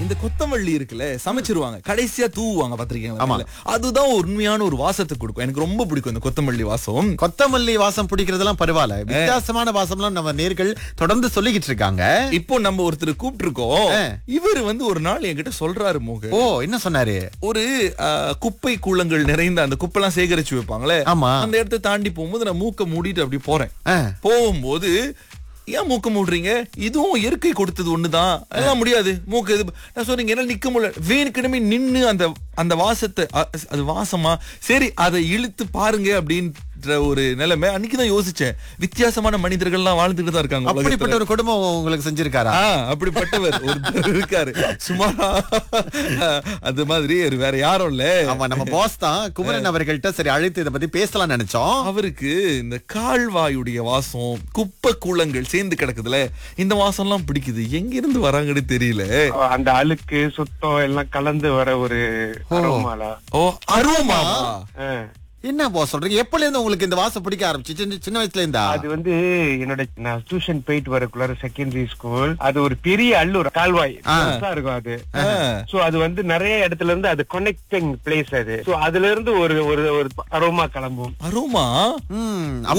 இந்த கொத்தமல்லி இருக்குல்ல சமைச்சிருவாங்க கடைசியா தூவுவாங்க பாத்திருக்கீங்க ஆமா. அதுதான் உண்மையான ஒரு வாசத்தை கொடுக்கும் எனக்கு ரொம்ப பிடிக்கும் இந்த கொத்தமல்லி வாசம் கொத்தமல்லி வாசம் பிடிக்கிறதெல்லாம் பரவாயில்ல வித்தியாசமான வாசம்லாம் நம்ம நேர்கள் தொடர்ந்து சொல்லிக்கிட்டு இருக்காங்க இப்போ நம்ம ஒருத்தர் கூப்பிட்டு இருக்கோம் இவர் வந்து ஒரு நாள் என்கிட்ட சொல்றாரு மோக ஓ என்ன சொன்னாரு ஒரு ஆஹ், குப்பை கூலங்கள் நிறைந்த அந்த குப்பைலாம் சேகரிச்சு வைப்பாங்களே ஆமா. அந்த இடத்தை தாண்டி போகும்போது நான் மூக்க மூடிட்டு அப்படி போறேன் ஆ. போகும்போது ஏன் மூக்க மூடுறீங்க இதுவும் இயற்கை கொடுத்தது ஒண்ணுதான் அதெல்லாம் முடியாது மூக்கு இது நான் சொல்றீங்க என்னால நிக்க முடியல வேணுக்கிடமே நின்னு அந்த அந்த வாசத்தை அ- அது வாசமா சரி அதை இழுத்து பாருங்க அப்படின்ற ஒரு நிலைமை அன்னைக்குதான் யோசிச்சேன் வித்தியாசமான மனிதர்கள்லாம் வாழ்ந்துட்டு தான் இருக்காங்க உலகத்துல. அப்படிப்பட்ட ஒரு குடும்பம் உங்களுக்கு செஞ்சிருக்காரா ஆ, அப்படிப்பட்டவர் ஒருத்தர் இருக்காரு சுமாரா அது மாதிரி ஒரு வேற யாரும் இல்ல ஆமா நம்ம பாஸ் தான் குமரன் அவர்கள்ட்ட சரி அழைத்து இதை பத்தி பேசலாம் நினைச்சோம் அவருக்கு இந்த கால்வாயுடைய வாசம் குப்பை கூலங்கள் சேர்ந்து கிடக்குதுல இந்த வாசம் எல்லாம் பிடிக்குது எங்க இருந்து வராங்கன்னு தெரியல அந்த அழுக்கு சுத்தம் எல்லாம் கலந்து வர ஒரு அரோமாலா ஓ அருமா என்ன பாஸ் சொல்றீங்க எப்பல இருந்து உங்களுக்கு இந்த வாசம் பிடிக்க ஆரம்பிச்சு சின்ன சின்ன வயசுல இருந்தா அது வந்து என்னோட நான் டியூஷன் போயிட்டு வரக்குள்ளார செகண்டரி ஸ்கூல் அது ஒரு பெரிய அல்லூர் கால்வாய் பெருசா இருக்கும் அது சோ அது வந்து நிறைய இடத்துல இருந்து அது கனெக்டிங் பிளேஸ் அது சோ அதுல இருந்து ஒரு ஒரு ஒரு அரோமா கிளம்பும் அருமா ம்